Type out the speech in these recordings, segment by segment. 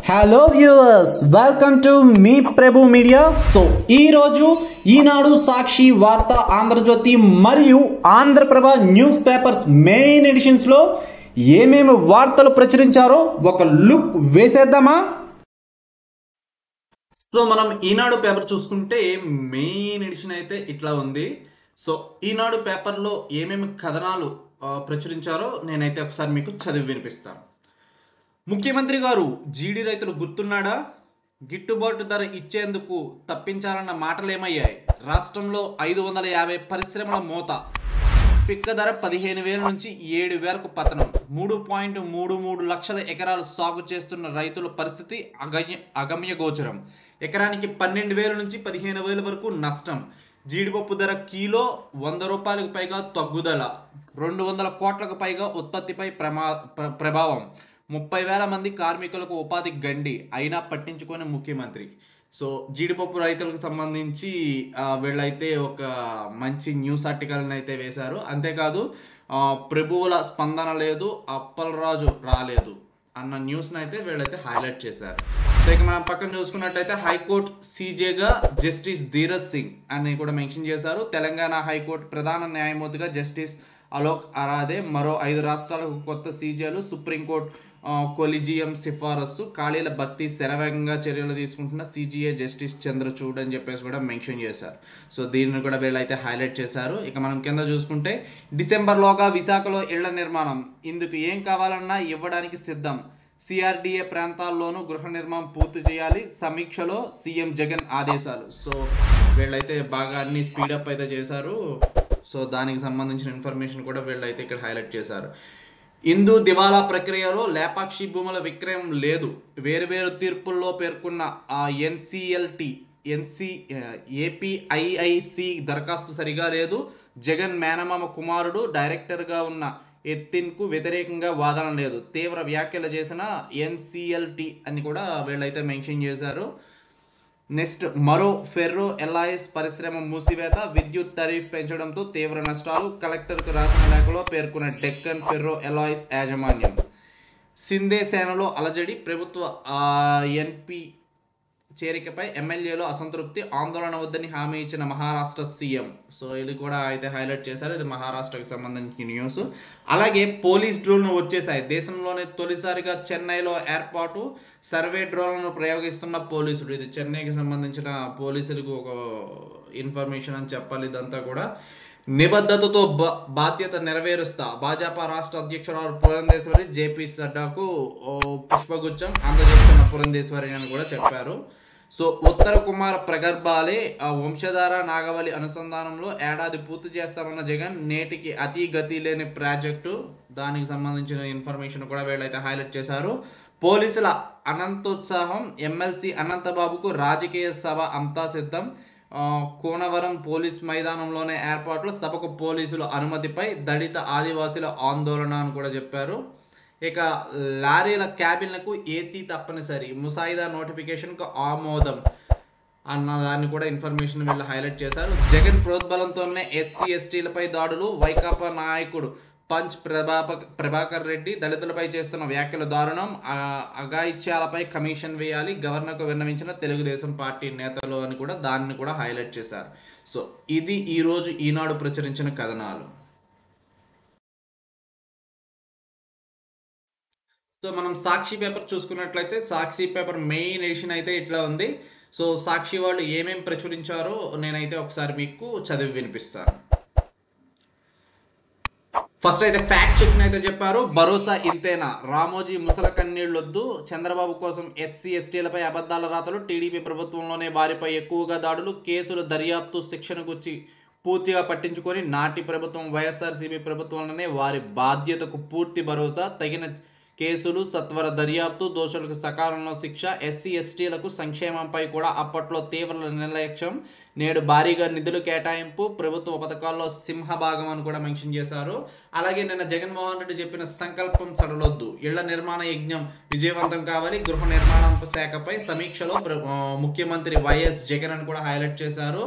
hello viewers welcome to మీ Prabhu media so ఈ రోజు ఈనాడు సాక్షి వార్త ఆంధ్రజ్యోతి మరియు Andhraprabha news papers main editions లో ఏమేమి వార్తలు ప్రచురించారో ఒక లుక్ వేసేద్దామా సో మనం ఈనాడు పేపర్ చూసుకుంటే మెయిన్ ఎడిషన్ అయితే ఇట్లా ఉంది సో ఈనాడు పేపర్లో ఏమేమి కథనాలు ఆ, ప్రచురించారో నేనైతే ఒకసారి మీకు చదివి వినిపిస్తాను ముఖ్యమంత్రి గారు జీడి రైతులు గుర్తున్నాడా గిట్టుబాటు ధర ఇచ్చేందుకు తప్పించాలన్న మాటలేమయ్యాయి రాష్ట్రంలో ఐదు వందల యాభై పరిశ్రమల మోత పిక్క ధర పదిహేను వేల నుంచి ఏడు వేలకు పతనం మూడు పాయింట్ మూడు మూడు లక్షల ఎకరాలు సాగు చేస్తున్న రైతుల పరిస్థితి అగమ్య అగమ్య గోచరం ఎకరానికి పన్నెండు వేల నుంచి పదిహేను వేల వరకు నష్టం జీడిపప్పు ధర కిలో వంద రూపాయలకు పైగా తగ్గుదల రెండు వందల కోట్లకు పైగా ఉత్పత్తిపై ప్రమా ప్ర- ప్రభావం ముప్పై వేల మంది కార్మికులకు ఉపాధి గండి అయినా పట్టించుకొని ముఖ్యమంత్రి సో జీడిపప్పు రైతులకు సంబంధించి ఆ, వీళ్ళైతే ఒక మంచి న్యూస్ ఆర్టికల్ని అయితే వేశారు అంతేకాదు ఆ, ప్రభువుల స్పందన లేదు అప్పలరాజు రాలేదు అన్న న్యూస్ని అయితే వీళ్ళైతే హైలైట్ చేశారు సో ఇక మనం పక్కన చూసుకున్నట్టయితే హైకోర్టు సీజేగా జస్టిస్ ధీరజ్ సింగ్ అని కూడా మెన్షన్ చేశారు తెలంగాణ హైకోర్టు ప్రధాన న్యాయమూర్తిగా జస్టిస్ అలోక్ అరాదే మరో ఐదు రాష్ట్రాలకు కొత్త సీజేలు సుప్రీంకోర్టు ఆ, కొలిజియం సిఫారసు ఖాళీల భర్తీ శరవేగంగా చర్యలు తీసుకుంటున్న సీజీఏ జస్టిస్ చంద్రచూడ్ అని చెప్పేసి కూడా మెన్షన్ చేశారు సో దీన్ని కూడా వీళ్ళైతే హైలైట్ చేశారు ఇక మనం కింద చూసుకుంటే డిసెంబర్లోగా విశాఖలో ఇళ్ల నిర్మాణం ఇందుకు ఏం కావాలన్నా ఇవ్వడానికి సిద్ధం సిఆర్డిఏ ప్రాంతాల్లోనూ గృహ నిర్మాణం పూర్తి చేయాలి సమీక్షలో సీఎం జగన్ ఆదేశాలు సో వీళ్ళైతే బాగా అన్ని స్పీడప్ అయితే చేశారు సో దానికి సంబంధించిన ఇన్ఫర్మేషన్ కూడా వీళ్ళైతే ఇక్కడ హైలైట్ చేశారు హిందూ దివాలా ప్రక్రియలో లేపాక్షి భూముల విక్రయం లేదు వేరువేరు తీర్పుల్లో పేర్కొన్న ఆ ఎన్సిఎల్టి ఎన్సి ఏపీఐఐసి దరఖాస్తు సరిగా లేదు జగన్ మేనమామ కుమారుడు డైరెక్టర్గా ఉన్న ఎత్తిన్కు వ్యతిరేకంగా వాదన లేదు తీవ్ర వ్యాఖ్యలు చేసిన ఎన్సిఎల్టి అని కూడా వీళ్ళైతే మెన్షన్ చేశారు నెక్స్ట్ మరో ఫెర్రో ఎల్ఐఎస్ పరిశ్రమ మూసివేత విద్యుత్ టరీఫ్ పెంచడంతో తీవ్ర నష్టాలు కలెక్టర్కు రాసిన లేఖలో పేర్కొన్న డెక్కన్ ఫెర్రో ఎలాయిస్ యాజమాన్యం సిందే సేనలో అలజడి ప్రభుత్వ ఎన్పి చేరికపై ఎమ్మెల్యేలో అసంతృప్తి ఆందోళన వద్దని హామీ ఇచ్చిన మహారాష్ట్ర సీఎం సో ఇది కూడా అయితే హైలైట్ చేశారు ఇది మహారాష్ట్రకి సంబంధించిన న్యూస్ అలాగే పోలీస్ డ్రోన్లు వచ్చేసాయి దేశంలోనే తొలిసారిగా చెన్నైలో ఏర్పాటు సర్వే డ్రోన్లను ప్రయోగిస్తున్న పోలీసులు ఇది చెన్నైకి సంబంధించిన పోలీసులకు ఒక ఇన్ఫర్మేషన్ అని చెప్పాలి ఇదంతా కూడా నిబద్ధతతో బ- బాధ్యత నెరవేరుస్తా భాజపా రాష్ట్ర అధ్యక్షురాలు పురంధేశ్వరి జేపీ సడ్డాకు ఓ పుష్పగుచ్చం అందజేస్తున్న పురంధేశ్వరి అని కూడా చెప్పారు సో ఉత్తర కుమార ప్రగర్భాలే ఆ వంశధార నాగవళి అనుసంధానంలో ఏడాది పూర్తి చేస్తామన్న జగన్ నేటికి అతి గతి లేని ప్రాజెక్టు దానికి సంబంధించిన ఇన్ఫర్మేషన్ కూడా వీళ్ళైతే హైలైట్ చేశారు పోలీసుల అనంతోత్సాహం ఎమ్మెల్సీ అనంతబాబుకు రాజకీయ సభ అంతా సిద్ధం ఆ, కోనవరం పోలీస్ మైదానంలోనే ఏర్పాట్లు సభకు పోలీసుల అనుమతిపై దళిత ఆదివాసుల ఆందోళన అని కూడా చెప్పారు ఇక లారీల క్యాబిన్లకు ఏసీ తప్పనిసరి ముసాయిదా నోటిఫికేషన్కు ఆమోదం అన్న దాన్ని కూడా ఇన్ఫర్మేషన్ వీళ్ళు హైలైట్ చేశారు జగన్ ప్రోద్బలంతోనే ఎస్సీ ఎస్టీలపై దాడులు వైకాపా నాయకుడు పంచ్ ప్రభాప ప్రభాకర్ రెడ్డి దళితులపై చేస్తున్న వ్యాఖ్యలు దారుణం ఆ, అఘాయిత్యాలపై కమిషన్ వేయాలి గవర్నర్కు విన్నవించిన తెలుగుదేశం పార్టీ నేతలు అని కూడా దాన్ని కూడా హైలైట్ చేశారు సో ఇది ఈరోజు ఈనాడు ప్రచురించిన కథనాలు సో మనం సాక్షి పేపర్ చూసుకున్నట్లయితే సాక్షి పేపర్ మెయిన్ ఎడిషన్ అయితే ఇట్లా ఉంది సో సాక్షి వాళ్ళు ఏమేమి ప్రచురించారో నేనైతే ఒకసారి మీకు చదివి వినిపిస్తాను ఫస్ట్ అయితే ఫ్యాక్ట్ చెక్ అయితే చెప్పారు భరోసా ఇంతేనా రామోజీ ముసల కన్నీళ్ళొద్దు చంద్రబాబు కోసం ఎస్సీ ఎస్టీలపై అబద్ధాల రాతలు టీడీపీ ప్రభుత్వంలోనే వారిపై ఎక్కువగా దాడులు కేసులు దర్యాప్తు శిక్షణ గురించి పూర్తిగా పట్టించుకొని నాటి ప్రభుత్వం వైఎస్ఆర్సీపీ ప్రభుత్వంలోనే వారి బాధ్యతకు పూర్తి భరోసా తగిన కేసులు సత్వర దర్యాప్తు దోషులకు సకాలంలో శిక్ష ఎస్సీ ఎస్టీలకు సంక్షేమంపై కూడా అప్పట్లో తీవ్ర నిర్లక్ష్యం నేడు భారీగా నిధులు కేటాయింపు ప్రభుత్వ పథకాల్లో సింహభాగం అని కూడా మెన్షన్ చేశారు అలాగే నిన్న జగన్మోహన్ రెడ్డి చెప్పిన సంకల్పం సడలొద్దు ఇళ్ల నిర్మాణ యజ్ఞం విజయవంతం కావాలి గృహ నిర్మాణ శాఖపై సమీక్షలో ప్ర- ఆ, ముఖ్యమంత్రి వైఎస్ జగన్ అని కూడా హైలైట్ చేశారు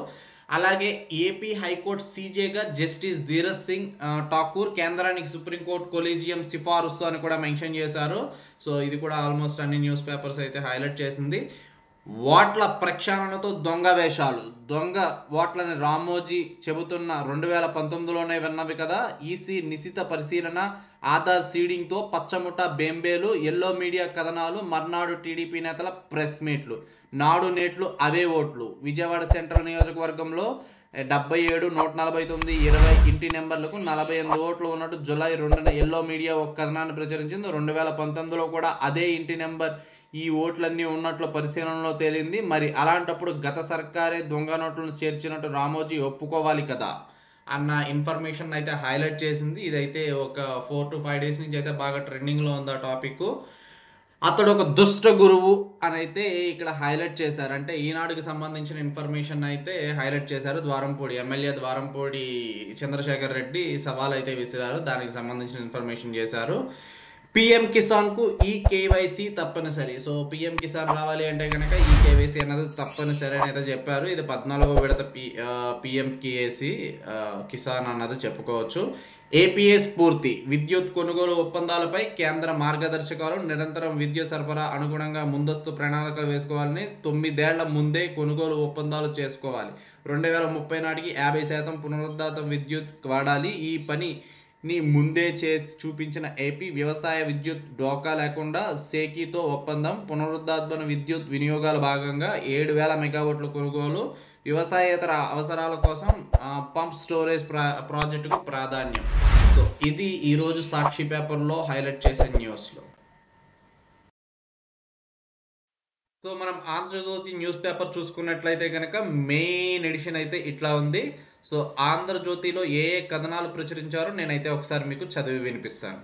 అలాగే ఏపీ హైకోర్టు సీజేగా జస్టిస్ ధీరజ్ సింగ్ ఆ, ఠాకూర్ కేంద్రానికి సుప్రీంకోర్టు కొలీజియం సిఫారసు అని కూడా మెన్షన్ చేశారు సో ఇది కూడా ఆల్మోస్ట్ అన్ని న్యూస్ పేపర్స్ అయితే హైలైట్ చేసింది ఓట్ల ప్రక్షాళనతో దొంగ వేషాలు దొంగ ఓట్లని రామోజీ చెబుతున్న రెండు వేల పంతొమ్మిదిలోనే విన్నవి కదా ఈసీ నిశిత పరిశీలన ఆధార్ సీడింగ్తో పచ్చముట బెంబేలు ఎల్లో మీడియా కథనాలు మర్నాడు టీడీపీ నేతల ప్రెస్ మీట్లు నాడు నేట్లు అవే ఓట్లు విజయవాడ సెంట్రల్ నియోజకవర్గంలో డెబ్బై ఏడు నూట నలభై తొమ్మిది ఇరవై ఇంటి నెంబర్లకు నలభై ఎనిమిది ఓట్లు ఉన్నట్టు జూలై రెండున ఎల్లో మీడియా ఒక కథనాన్ని ప్రచురించింది రెండు వేల పంతొమ్మిదిలో కూడా అదే ఇంటి నెంబర్ ఈ ఓట్లన్నీ ఉన్నట్లు పరిశీలనలో తేలింది మరి అలాంటప్పుడు గత సర్కారే దొంగ నోట్లను చేర్చినట్టు రామోజీ ఒప్పుకోవాలి కదా అన్న ఇన్ఫర్మేషన్ అయితే హైలైట్ చేసింది ఇదైతే ఒక ఫోర్ టు ఫైవ్ డేస్ నుంచి అయితే బాగా ట్రెండింగ్లో ఉంది ఆ టాపిక్ అతడు ఒక దుష్ట గురువు అని అయితే ఇక్కడ హైలైట్ చేశారు అంటే ఈనాడుకి సంబంధించిన ఇన్ఫర్మేషన్ అయితే హైలైట్ చేశారు ద్వారంపూడి ఎమ్మెల్యే ద్వారంపూడి చంద్రశేఖర్ రెడ్డి సవాల్ అయితే విసిరారు దానికి సంబంధించిన ఇన్ఫర్మేషన్ చేశారు పిఎం కిసాన్కు ఈ కేవైసీ తప్పనిసరి సో పిఎం కిసాన్ రావాలి అంటే కనుక ఈ కేవైసీ అన్నది తప్పనిసరి అని అయితే చెప్పారు ఇది పద్నాలుగో విడత పి పిఎం కేఏసి కిసాన్ అన్నది చెప్పుకోవచ్చు ఏపీఎస్ పూర్తి విద్యుత్ కొనుగోలు ఒప్పందాలపై కేంద్ర మార్గదర్శకాలు నిరంతరం విద్యుత్ సరఫరా అనుగుణంగా ముందస్తు ప్రణాళికలు వేసుకోవాలని తొమ్మిదేళ్ల ముందే కొనుగోలు ఒప్పందాలు చేసుకోవాలి రెండు వేల ముప్పై నాటికి యాభై శాతం పునరుద్ధాతం విద్యుత్ వాడాలి ఈ పని ని ముందే చేసి చూపించిన ఏపీ వ్యవసాయ విద్యుత్ డోకా లేకుండా సేకీతో ఒప్పందం పునరుద్ధాత్మన విద్యుత్ వినియోగాల భాగంగా ఏడు వేల మెగావాట్ల కొనుగోలు వ్యవసాయేతర అవసరాల కోసం ఆ, పంప్ స్టోరేజ్ ప్రా ప్రాజెక్టుకు ప్రాధాన్యం సో ఇది ఈరోజు సాక్షి పేపర్లో హైలైట్ చేసే న్యూస్లో సో మనం ఆంధ్రజ్యోతి న్యూస్ పేపర్ చూసుకున్నట్లయితే కనుక మెయిన్ ఎడిషన్ అయితే ఇట్లా ఉంది సో ఆంధ్రజ్యోతిలో ఏ ఏ కథనాలు ప్రచురించారో నేనైతే ఒకసారి మీకు చదివి వినిపిస్తాను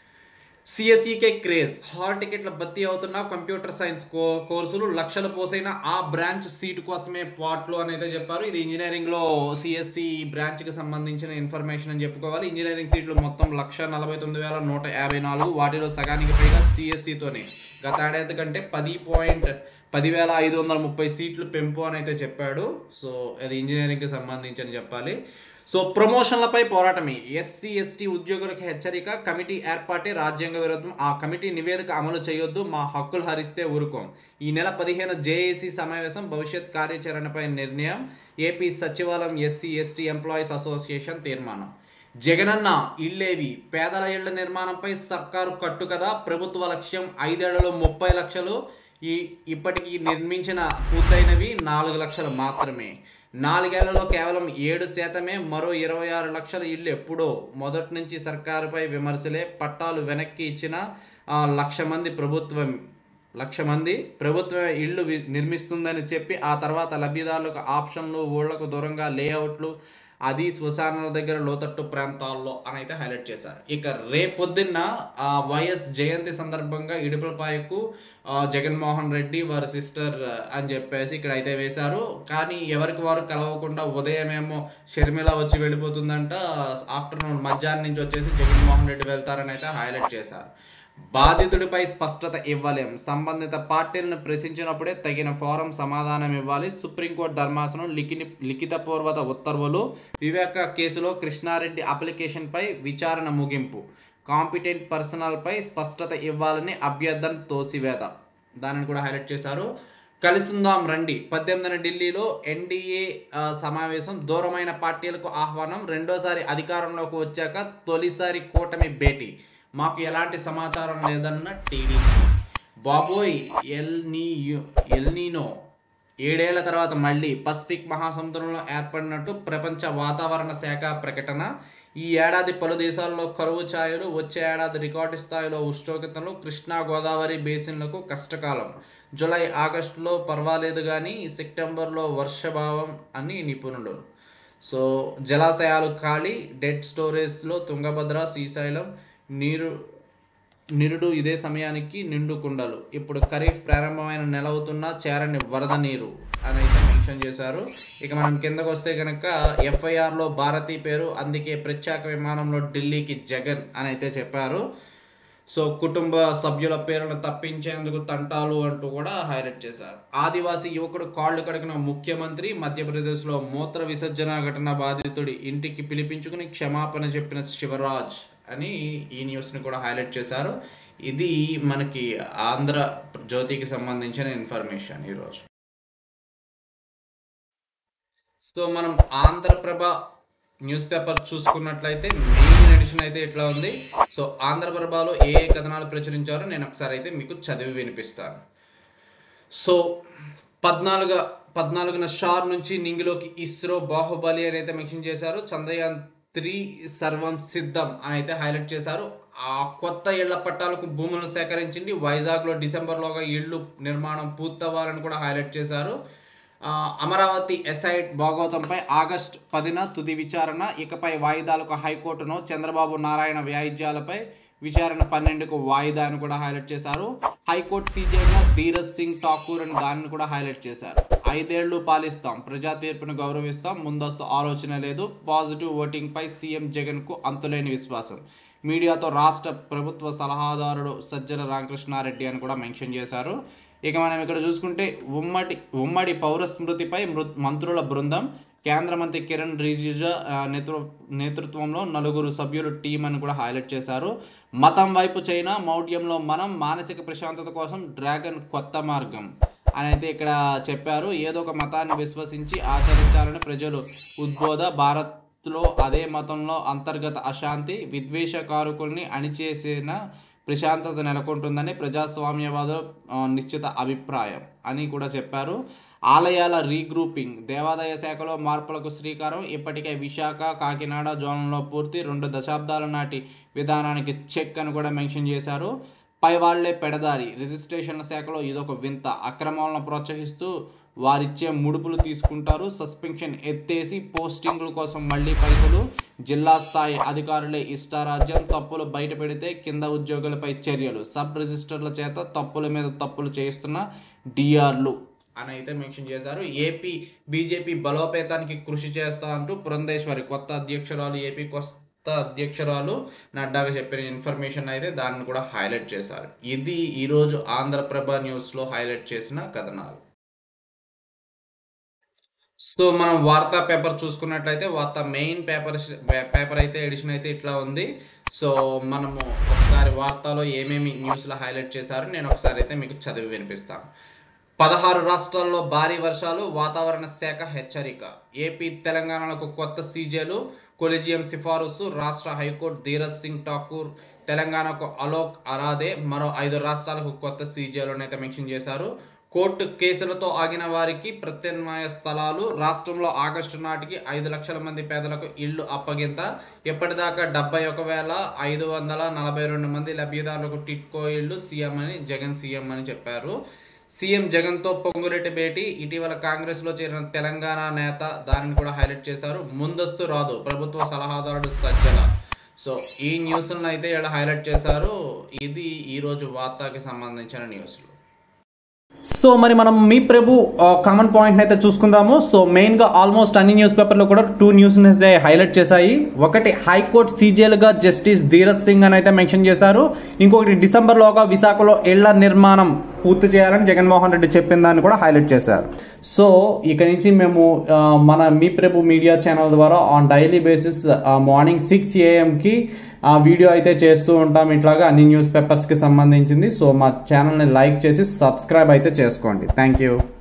సిఎస్ఈకే క్రేజ్ హాల్ టికెట్ల భర్తీ అవుతున్న కంప్యూటర్ సైన్స్ కో కోర్సులు లక్షలు పోసైన ఆ బ్రాంచ్ సీటు కోసమే పాట్లు అని అయితే చెప్పారు ఇది ఇంజనీరింగ్లో సిఎస్సి బ్రాంచ్కి సంబంధించిన ఇన్ఫర్మేషన్ అని చెప్పుకోవాలి ఇంజనీరింగ్ సీట్లు మొత్తం లక్ష నలభై తొమ్మిది వేల నూట యాభై నాలుగు వాటిలో సగానికి పైగా సిఎస్సితోనే గత ఏడాది కంటే పది పాయింట్ పదివేల ఐదు వందల ముప్పై సీట్లు పెంపు అని అయితే చెప్పాడు సో అది ఇంజనీరింగ్కి సంబంధించి అని చెప్పాలి సో ప్రమోషన్లపై పోరాటమే ఎస్సీ ఎస్టీ ఉద్యోగులకు హెచ్చరిక కమిటీ ఏర్పాటే రాజ్యాంగ విరుద్ధం ఆ కమిటీ నివేదిక అమలు చేయొద్దు మా హక్కులు హరిస్తే ఊరుకోం ఈ నెల పదిహేను జేఏసీ సమావేశం భవిష్యత్ కార్యాచరణపై నిర్ణయం ఏపీ సచివాలయం ఎస్సీ ఎస్టీ ఎంప్లాయీస్ అసోసియేషన్ తీర్మానం జగనన్న ఇళ్ళేవి పేదల ఇళ్ల నిర్మాణంపై సర్కారు కట్టు కదా ప్రభుత్వ లక్ష్యం ఐదేళ్లలో ముప్పై లక్షలు ఈ ఇప్పటికీ నిర్మించిన పూర్తయినవి నాలుగు లక్షలు మాత్రమే నాలుగేళ్లలో కేవలం ఏడు శాతమే మరో ఇరవై ఆరు లక్షల ఇల్లు ఎప్పుడో మొదటి నుంచి సర్కారుపై విమర్శలే పట్టాలు వెనక్కి ఇచ్చిన ఆ, లక్ష మంది ప్రభుత్వం లక్ష మంది ప్రభుత్వం ఇళ్ళు వి- నిర్మిస్తుందని చెప్పి ఆ తర్వాత లబ్ధిదారులకు ఆప్షన్లు ఊళ్ళకు దూరంగా లేఅవుట్లు అది శ్మశానాల దగ్గర లోతట్టు ప్రాంతాల్లో అని అయితే హైలైట్ చేశారు ఇక రేపొద్దున్న ఆ, వైఎస్ జయంతి సందర్భంగా ఇడుపులపాయకు ఆ, జగన్మోహన్ రెడ్డి వారి సిస్టర్ అని చెప్పేసి ఇక్కడ అయితే వేశారు కానీ ఎవరికి వారు కలవకుండా ఉదయమేమో షర్మిల వచ్చి వెళ్ళిపోతుందంట ఆఫ్టర్నూన్ మధ్యాహ్నం నుంచి వచ్చేసి జగన్మోహన్ రెడ్డి వెళ్తారని అయితే హైలైట్ చేశారు బాధితుడిపై స్పష్టత ఇవ్వలేం సంబంధిత పార్టీలను ప్రశ్నించినప్పుడే తగిన ఫోరం సమాధానం ఇవ్వాలి సుప్రీంకోర్టు ధర్మాసనం లిఖిని లిఖితపూర్వక ఉత్తర్వులు వివేక కేసులో కృష్ణారెడ్డి అప్లికేషన్పై విచారణ ముగింపు కాంపిటెంట్ పర్సనల్పై స్పష్టత ఇవ్వాలని అభ్యర్థన తోసివేత దానిని కూడా హైలైట్ చేశారు కలిసిందాం రండి పద్దెనిమిదిన ఢిల్లీలో ఎన్డీఏ ఆ, సమావేశం దూరమైన పార్టీలకు ఆహ్వానం రెండోసారి అధికారంలోకి వచ్చాక తొలిసారి కూటమి భేటీ మాకు ఎలాంటి సమాచారం లేదన్న టీడీపీ బాబోయ్ ఎల్ నీ ఎల్నీనో ఏడేళ్ల తర్వాత మళ్ళీ పసిఫిక్ మహాసముద్రంలో ఏర్పడినట్టు ప్రపంచ వాతావరణ శాఖ ప్రకటన ఈ ఏడాది పలు దేశాల్లో కరువు ఛాయలు వచ్చే ఏడాది రికార్డు స్థాయిలో ఉష్ణోగ్రతలు కృష్ణా గోదావరి బేసిన్లకు కష్టకాలం జూలై ఆగస్టులో పర్వాలేదు కానీ సెప్టెంబర్లో వర్షభావం అని నిపుణులు సో జలాశయాలు ఖాళీ డెడ్ స్టోరేజ్లో తుంగభద్ర శ్రీశైలం నీరు నిరుడు ఇదే సమయానికి నిండు కుండలు ఇప్పుడు ఖరీఫ్ ప్రారంభమైన నెల అవుతున్నా చేరని వరద నీరు అని అయితే మెన్షన్ చేశారు ఇక మనం కిందకు వస్తే కనుక ఎఫ్ఐఆర్లో భారతి పేరు అందుకే ప్రత్యేక విమానంలో ఢిల్లీకి జగన్ అని అయితే చెప్పారు సో కుటుంబ సభ్యుల పేర్లను తప్పించేందుకు తంటాలు అంటూ కూడా హైలైట్ చేశారు ఆదివాసీ యువకుడు కాళ్ళు కడిగిన ముఖ్యమంత్రి మధ్యప్రదేశ్లో మూత్ర విసర్జన ఘటన బాధితుడి ఇంటికి పిలిపించుకుని క్షమాపణ చెప్పిన శివరాజ్ అని ఈ న్యూస్ని కూడా హైలైట్ చేశారు ఇది మనకి ఆంధ్ర జ్యోతికి సంబంధించిన ఇన్ఫర్మేషన్ ఈరోజు సో మనం ఆంధ్రప్రభ న్యూస్ పేపర్ చూసుకున్నట్లయితే మెయిన్ ఎడిషన్ అయితే ఇట్లా ఉంది సో ఆంధ్రప్రభలో ఏ ఏ కథనాలు ప్రచురించారో నేను ఒకసారి అయితే మీకు చదివి వినిపిస్తాను సో పద్నాలుగు పద్నాలుగున షార్ నుంచి నింగిలోకి ఇస్రో బాహుబలి అని అయితే మెన్షన్ చేశారు చంద్రయాన్ త్రీ సర్వం సిద్ధం అని అయితే హైలైట్ చేశారు ఆ కొత్త ఇళ్ల పట్టాలకు భూములను సేకరించింది వైజాగ్లో డిసెంబర్లోగా ఇళ్ళు నిర్మాణం పూర్తవ్వాలని కూడా హైలైట్ చేశారు ఆ, అమరావతి ఎసైట్ భాగవతంపై ఆగస్ట్ పదిన తుది విచారణ ఇకపై వాయిదాలకు హైకోర్టును చంద్రబాబు నారాయణ వ్యాజ్యాలపై విచారణ పన్నెండుకు వాయిదా అని కూడా హైలైట్ చేశారు హైకోర్టు సీజేగా ధీరజ్ సింగ్ ఠాకూర్ అని దాన్ని కూడా హైలైట్ చేశారు ఐదేళ్లు పాలిస్తాం ప్రజా తీర్పును గౌరవిస్తాం ముందస్తు ఆలోచన లేదు పాజిటివ్ ఓటింగ్ పై సీఎం జగన్ కు అంతులేని విశ్వాసం మీడియాతో రాష్ట్ర ప్రభుత్వ సలహాదారుడు సజ్జల రామకృష్ణారెడ్డి అని కూడా మెన్షన్ చేశారు ఇక మనం ఇక్కడ చూసుకుంటే ఉమ్మడి ఉమ్మడి పౌర స్మృతిపై మృ మంత్రుల బృందం కేంద్ర మంత్రి కిరణ్ రిజిజు ఆ, నేతృ నేతృత్వంలో నలుగురు సభ్యులు టీం అని కూడా హైలైట్ చేశారు మతం వైపు చైనా మౌఢ్యంలో మనం మానసిక ప్రశాంతత కోసం డ్రాగన్ కొత్త మార్గం అని అయితే ఇక్కడ చెప్పారు ఏదో ఒక మతాన్ని విశ్వసించి ఆచరించాలని ప్రజలు ఉద్బోధ భారత్లో అదే మతంలో అంతర్గత అశాంతి విద్వేషకారకుల్ని అణిచేసిన ప్రశాంతత నెలకొంటుందని ప్రజాస్వామ్యవాద ఆ, నిశ్చిత అభిప్రాయం అని కూడా చెప్పారు ఆలయాల రీగ్రూపింగ్ దేవాదాయ శాఖలో మార్పులకు శ్రీకారం ఇప్పటికే విశాఖ కాకినాడ జోన్లో పూర్తి రెండు దశాబ్దాల నాటి విధానానికి చెక్ అని కూడా మెన్షన్ చేశారు పై వాళ్లే పెడదారి రిజిస్ట్రేషన్ల శాఖలో ఇదొక వింత అక్రమాలను ప్రోత్సహిస్తూ వారిచ్చే ముడుపులు తీసుకుంటారు సస్పెన్షన్ ఎత్తేసి పోస్టింగ్ల కోసం మళ్ళీ పైసలు జిల్లా స్థాయి అధికారులే ఇష్టారాజ్యం తప్పులు బయట పెడితే కింద ఉద్యోగులపై చర్యలు సబ్ రిజిస్టర్ల చేత తప్పుల మీద తప్పులు చేయిస్తున్న డిఆర్లు అని అయితే మెన్షన్ చేశారు ఏపీ బీజేపీ బలోపేతానికి కృషి చేస్తా అంటూ పురంధేశ్వరి కొత్త అధ్యక్షురాలు ఏపీ కొత్త అధ్యక్షురాలు నడ్డాగా చెప్పిన ఇన్ఫర్మేషన్ అయితే దాన్ని కూడా హైలైట్ చేశారు ఇది ఈరోజు ఆంధ్రప్రభ న్యూస్లో హైలైట్ చేసిన కథనాలు సో మనం వార్తా పేపర్ చూసుకున్నట్లయితే వార్తా మెయిన్ పేపర్ పేపర్ అయితే ఎడిషన్ అయితే ఇట్లా ఉంది సో మనము ఒకసారి వార్తలో ఏమేమి న్యూస్లో హైలైట్ చేశారో నేను ఒకసారి అయితే మీకు చదివి వినిపిస్తాను పదహారు రాష్ట్రాల్లో భారీ వర్షాలు వాతావరణ శాఖ హెచ్చరిక ఏపీ తెలంగాణలకు కొత్త సీజేలు కొలిజియం సిఫారసు రాష్ట్ర హైకోర్టు ధీరజ్ సింగ్ ఠాకూర్ తెలంగాణకు అలోక్ అరాదే మరో ఐదు రాష్ట్రాలకు కొత్త సీజేలు అయితే మెన్షన్ చేశారు కోర్టు కేసులతో ఆగిన వారికి ప్రత్యామ్నాయ స్థలాలు రాష్ట్రంలో ఆగస్టు నాటికి ఐదు లక్షల మంది పేదలకు ఇళ్లు అప్పగింత ఇప్పటిదాకా డెబ్బై ఒక వేల ఐదు వందల నలభై రెండు మంది లబ్ధిదారులకు టిట్కో ఇళ్లు సీఎం అని జగన్ సీఎం అని చెప్పారు సీఎం జగన్తో పొంగురెడ్డి భేటీ ఇటీవల కాంగ్రెస్లో చేరిన తెలంగాణ నేత దానిని కూడా హైలైట్ చేశారు ముందస్తు రాదు ప్రభుత్వ సలహాదారుడు సజ్జల సో ఈ న్యూస్లను అయితే ఇక్కడ హైలైట్ చేశారు ఇది ఈరోజు వార్తాకి సంబంధించిన న్యూస్లు సో మరి మనం మీ ప్రభు కామన్ పాయింట్ అయితే చూసుకుందాము సో మెయిన్ గా ఆల్మోస్ట్ అన్ని న్యూస్ పేపర్ లో కూడా టూ న్యూస్ అయితే హైలైట్ చేశాయి ఒకటి హైకోర్టు సీజేల్ గా జస్టిస్ ధీరజ్ సింగ్ అని అయితే మెన్షన్ చేశారు ఇంకొకటి డిసెంబర్ లోగా విశాఖలో ఇళ్ల నిర్మాణం పూర్తి చేయాలని జగన్మోహన్ రెడ్డి చెప్పిన దాన్ని కూడా హైలైట్ చేశారు సో ఇక నుంచి మేము ఆ, మన మీ ప్రభు మీడియా ఛానల్ ద్వారా on daily basis morning six కి ఆ వీడియో అయితే చేస్తూ ఉంటాం ఇట్లాగా అన్ని న్యూస్ పేపర్స్ కి సంబంధించింది సో మా ఛానల్ ని లైక్ చేసి సబ్స్క్రైబ్ అయితే చేసుకోండి థ్యాంక్ యూ